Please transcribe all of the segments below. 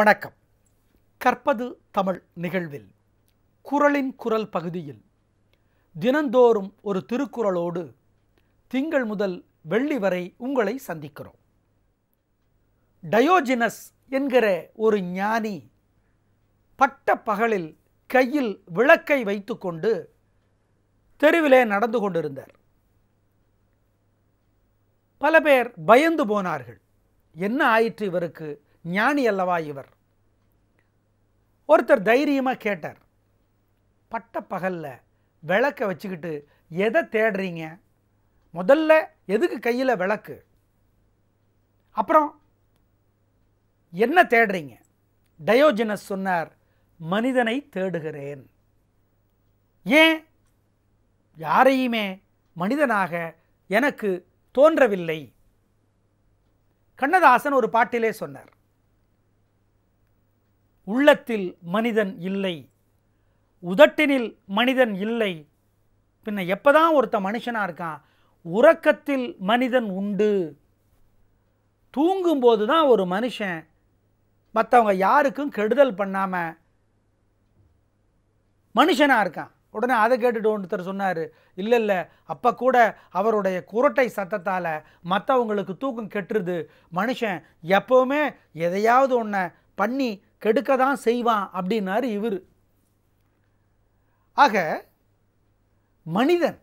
வணக்கம் கற்பது தமிழ் நிகழ்வில் குரலின் குரல் பகுதியில் தினந்தோறும் ஒரு திருக்குறளோடு திங்கள் முதல் வெள்ளி வரை உங்களை சந்திக்கிறோம் டயோஜினஸ் என்கிற ஒரு ஞானி பட்ட பகலில் கையில் விளக்கை வைத்துக்கொண்டு தெருவிலே நடந்து கொண்டிருந்தார் பல பேர் பயந்து போனார்கள் என்ன ஆயிற்று இவருக்கு ஞானி அல்லவா இவர் ஒருத்தர் தைரியமாக கேட்டார் பட்ட பகல்ல விளக்க வச்சுக்கிட்டு எதை தேடுறீங்க முதல்ல எதுக்கு கையில் விளக்கு அப்புறம் என்ன தேடுறீங்க டயோஜினஸ் சொன்னார் மனிதனை தேடுகிறேன் ஏன் யாரையுமே மனிதனாக எனக்கு தோன்றவில்லை கண்ணதாசன் ஒரு பாட்டிலே சொன்னார் உள்ளத்தில் மனிதன் இல்லை உதட்டினில் மனிதன் இல்லை பின்ன எப்பதான் ஒருத்த மனுஷனா இருக்கான் உறக்கத்தில் மனிதன் உண்டு தூங்கும்போது தான் ஒரு மனுஷன் மற்றவங்க யாருக்கும் கெடுதல் பண்ணாம மனுஷனா இருக்கான் உடனே அதை கேட்டுட்டு ஒருத்தர் சொன்னார் இல்லை இல்லை அப்போ கூட அவருடைய குரட்டை சத்தத்தால் மற்றவங்களுக்கு தூக்கம் கெட்டுருது மனுஷன் எப்போவுமே எதையாவது ஒன்றை பண்ணி கெடுக்க தான் செய்வான் அப்படின்னாரு இவர் ஆக மனிதன்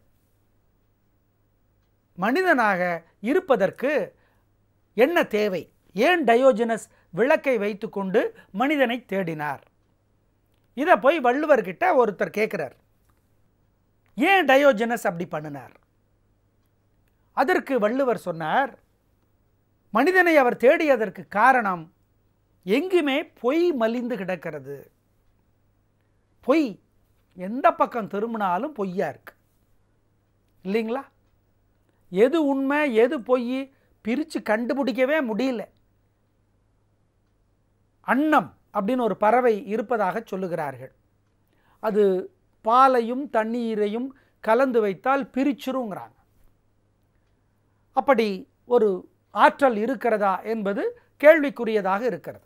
மனிதனாக இருப்பதற்கு என்ன தேவை ஏன் டயோஜனஸ் விளக்கை வைத்துக்கொண்டு மனிதனை தேடினார் இதை போய் வள்ளுவர்கிட்ட ஒருத்தர் கேட்குறார் ஏன் டயோஜனஸ் அப்படி பண்ணினார் அதற்கு வள்ளுவர் சொன்னார் மனிதனை அவர் தேடியதற்கு காரணம் எங்குமே பொய் மலிந்து கிடக்கிறது பொய் எந்த பக்கம் திரும்பினாலும் பொய்யா இருக்கு இல்லைங்களா எது உண்மை எது பொய் பிரித்து கண்டுபிடிக்கவே முடியல அன்னம் அப்படின்னு ஒரு பறவை இருப்பதாக சொல்லுகிறார்கள் அது பாலையும் தண்ணீரையும் கலந்து வைத்தால் பிரிச்சிருங்கிறாங்க அப்படி ஒரு ஆற்றல் இருக்கிறதா என்பது கேள்விக்குரியதாக இருக்கிறது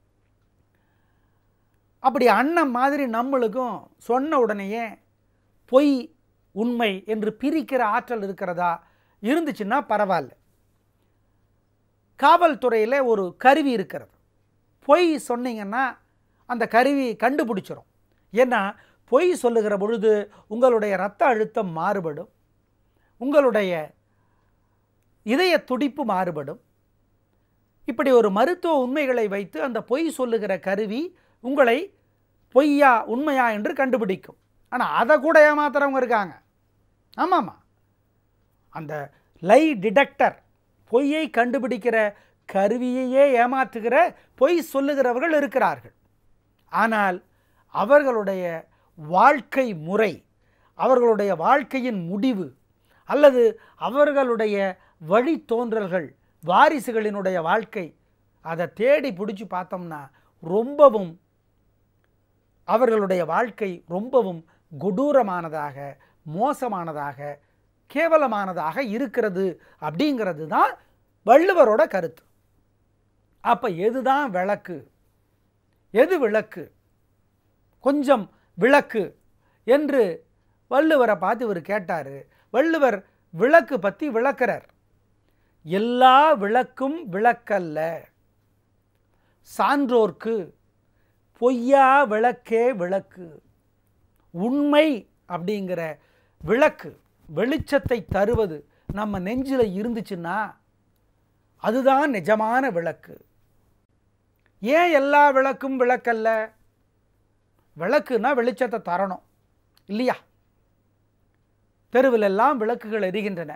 அப்படி அன்னம் மாதிரி நம்மளுக்கும் சொன்ன உடனேயே பொய் உண்மை என்று பிரிக்கிற ஆற்றல் இருக்கிறதா இருந்துச்சுன்னா பரவாயில்ல காவல்துறையில் ஒரு கருவி இருக்கிறது பொய் சொன்னீங்கன்னா அந்த கருவி கண்டுபிடிச்சிரும் ஏன்னா பொய் சொல்லுகிற பொழுது உங்களுடைய இரத்த அழுத்தம் மாறுபடும் உங்களுடைய இதய துடிப்பு மாறுபடும் இப்படி ஒரு மருத்துவ உண்மைகளை வைத்து அந்த பொய் சொல்லுகிற கருவி உங்களை பொய்யா உண்மையா என்று கண்டுபிடிக்கும் ஆனால் அதை கூட ஏமாத்துறவங்க இருக்காங்க ஆமாம்மா அந்த லை டிடெக்டர் பொய்யை கண்டுபிடிக்கிற கருவியையே ஏமாற்றுகிற பொய் சொல்லுகிறவர்கள் இருக்கிறார்கள் ஆனால் அவர்களுடைய வாழ்க்கை முறை அவர்களுடைய வாழ்க்கையின் முடிவு அல்லது அவர்களுடைய வழித்தோன்றல்கள் வாரிசுகளினுடைய வாழ்க்கை அதை தேடி பிடிச்சி பார்த்தோம்னா ரொம்பவும் அவர்களுடைய வாழ்க்கை ரொம்பவும் கொடூரமானதாக மோசமானதாக கேவலமானதாக இருக்கிறது அப்படிங்கிறது தான் வள்ளுவரோட கருத்து அப்போ எதுதான் விளக்கு எது விளக்கு கொஞ்சம் விளக்கு என்று வள்ளுவரை பார்த்து இவர் கேட்டார் வள்ளுவர் விளக்கு பற்றி விளக்கிறார் எல்லா விளக்கும் விளக்கல்ல சான்றோர்க்கு பொய்யா விளக்கே விளக்கு உண்மை அப்படிங்கிற விளக்கு வெளிச்சத்தை தருவது நம்ம நெஞ்சில் இருந்துச்சுன்னா அதுதான் நிஜமான விளக்கு ஏன் எல்லா விளக்கும் விளக்கல்ல விளக்குனா வெளிச்சத்தை தரணும் இல்லையா தெருவில் எல்லாம் விளக்குகள் எரிகின்றன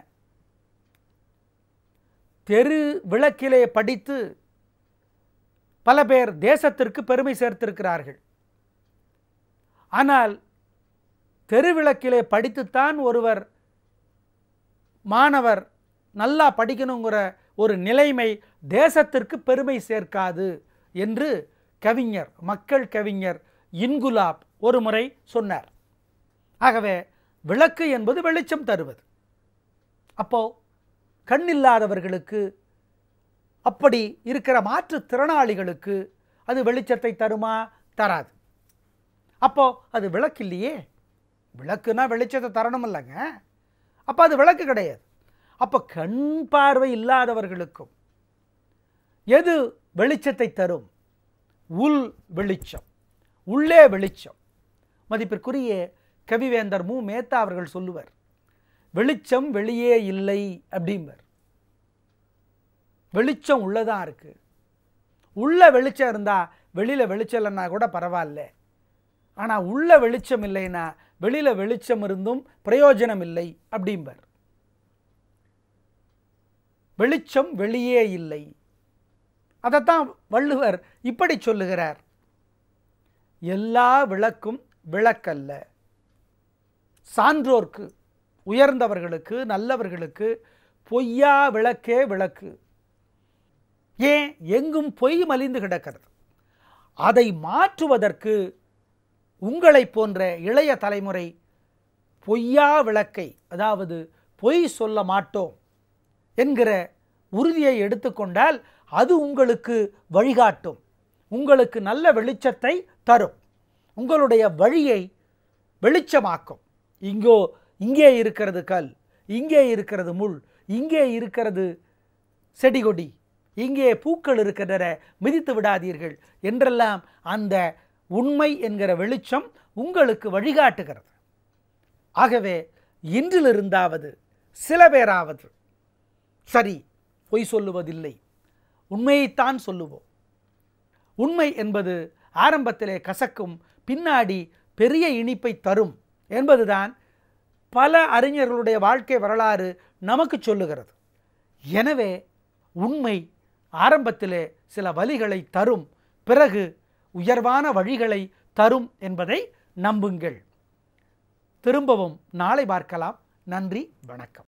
தெரு விளக்கிலே படித்து பல பேர் தேசத்திற்கு பெருமை சேர்த்திருக்கிறார்கள் ஆனால் தெருவிளக்கிலே படித்துத்தான் ஒருவர் மாணவர் நல்லா படிக்கணுங்கிற ஒரு நிலைமை தேசத்திற்கு பெருமை சேர்க்காது என்று கவிஞர் மக்கள் கவிஞர் இன்குலாப் ஒரு முறை சொன்னார் ஆகவே விளக்கு என்பது வெளிச்சம் தருவது அப்போ கண்ணில்லாதவர்களுக்கு அப்படி இருக்கிற மாற்றுத்திறனாளிகளுக்கு அது வெளிச்சத்தை தருமா தராது அப்போ அது விளக்கு இல்லையே விளக்குனா வெளிச்சத்தை தரணும் இல்லைங்க அப்போ அது விளக்கு கிடையாது அப்போ கண் பார்வை இல்லாதவர்களுக்கும் எது வெளிச்சத்தை தரும் உள் வெளிச்சம் உள்ளே வெளிச்சம் மதிப்பிற்குரிய கவிவேந்தர் மு மேத்தா அவர்கள் சொல்லுவர் வெளிச்சம் வெளியே இல்லை அப்படிம்பர் வெளிச்சம் உள்ளதான் இருக்கு உள்ள வெளிச்சம் இருந்தா வெளியில வெளிச்சம் இல்லைன்னா கூட பரவாயில்ல ஆனா உள்ள வெளிச்சம் இல்லைன்னா வெளியில வெளிச்சம் இருந்தும் பிரயோஜனம் இல்லை அப்படிம்பர் வெளிச்சம் வெளியே இல்லை அதைத்தான் வள்ளுவர் இப்படி சொல்லுகிறார் எல்லா விளக்கும் விளக்கல்ல சான்றோர்க்கு உயர்ந்தவர்களுக்கு நல்லவர்களுக்கு பொய்யா விளக்கே விளக்கு ஏன் எங்கும் பொய் மலிந்து கிடக்கிறது அதை மாற்றுவதற்கு உங்களை போன்ற இளைய தலைமுறை பொய்யா விளக்கை அதாவது பொய் சொல்ல மாட்டோம் என்கிற உறுதியை எடுத்துக்கொண்டால் அது உங்களுக்கு வழிகாட்டும் உங்களுக்கு நல்ல வெளிச்சத்தை தரும் உங்களுடைய வழியை வெளிச்சமாக்கும் இங்கோ இங்கே இருக்கிறது கல் இங்கே இருக்கிறது முள் இங்கே இருக்கிறது செடி கொடி இங்கே பூக்கள் இருக்கின்றன மிதித்து விடாதீர்கள் என்றெல்லாம் அந்த உண்மை என்கிற வெளிச்சம் உங்களுக்கு வழிகாட்டுகிறது ஆகவே இன்றிலிருந்தாவது சில பேராவது சரி பொய் சொல்லுவதில்லை உண்மையைத்தான் சொல்லுவோம் உண்மை என்பது ஆரம்பத்திலே கசக்கும் பின்னாடி பெரிய இனிப்பை தரும் என்பதுதான் பல அறிஞர்களுடைய வாழ்க்கை வரலாறு நமக்கு சொல்லுகிறது எனவே உண்மை ஆரம்பத்திலே சில வழிகளை தரும் பிறகு உயர்வான வழிகளை தரும் என்பதை நம்புங்கள் திரும்பவும் நாளை பார்க்கலாம் நன்றி வணக்கம்